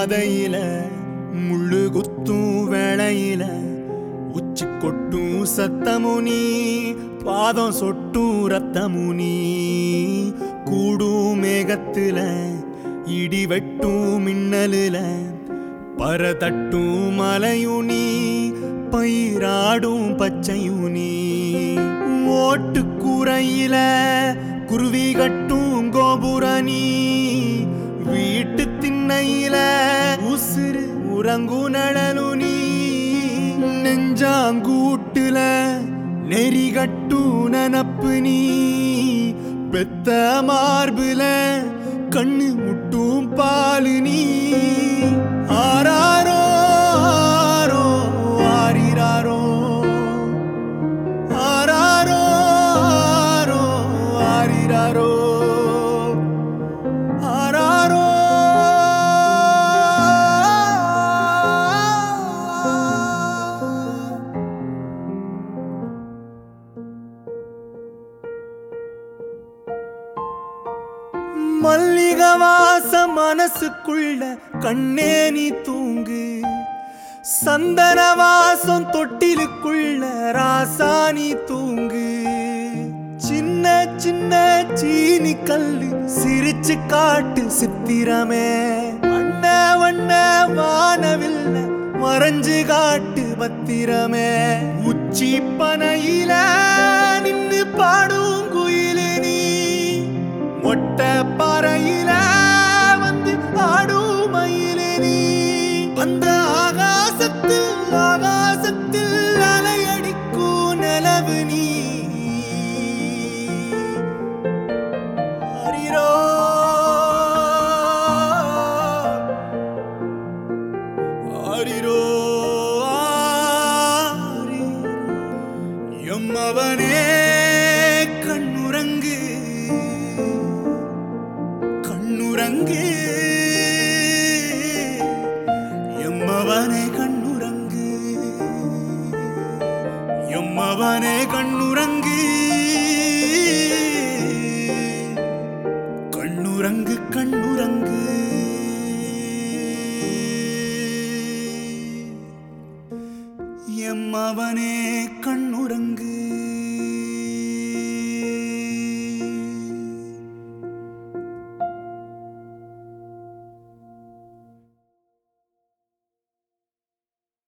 பாதையில முள்ளு குத்தும் வேளையில உச்சி கொட்டும் சத்தமுனி பாதம் சொட்டும் ரத்தமுனி கூடும் மேகத்துல இடி வெட்டும் மின்னலுல பரதட்டும் மலையுனி பயிராடும் பச்சையுனி ஓட்டு கூரையில குருவி கட்டும் கோபுரணி வீட்டு திண்ணையில உசுறு உறங்கு நழலு நீ நெஞ்சாங்கூட்டுல நெறி கட்டும் நனப்பு நீ பெத்த மார்புல கண்ணு முட்டும் பாலு நீ ஆராரோ ஆரோ ஆரிராரோ ஆராரோ ஆரோ ஆரிராரோ ஆராரோ மல்லிக வாசம் மனசுக்குள்ள கண்ணே நீ தூங்கு சந்தன வாசம் தொட்டிலுக்குள்ள ராசாணி தூங்கு சின்ன சின்ன சீனி கல்லு சிரிச்சு காட்டு சித்திரமே வண்ண வண்ண வானவில்ல மறைஞ்சு காட்டு பத்திரமே உச்சி பனையில நின்னு பாடும் குயிலு நீ மொட்டை பாறையில வந்து ஆடும் மயிலே நீ அந்த ஆகாசத்தில் ஆகாசத்தில் அலையடிக்கும் நிலவு நீ ஹரிரோ ஹரிரோ ஆரிரோ. எம்மவனே கண்ணுறங்கு கண்ணுறங்கு எம்மவனே கண்ணுறங்கு எம்மவனே கண்ணுறங்கு கண்ணுறங்கு கண்ணுறங்கு எம்மவனே கண்ணுறங்கு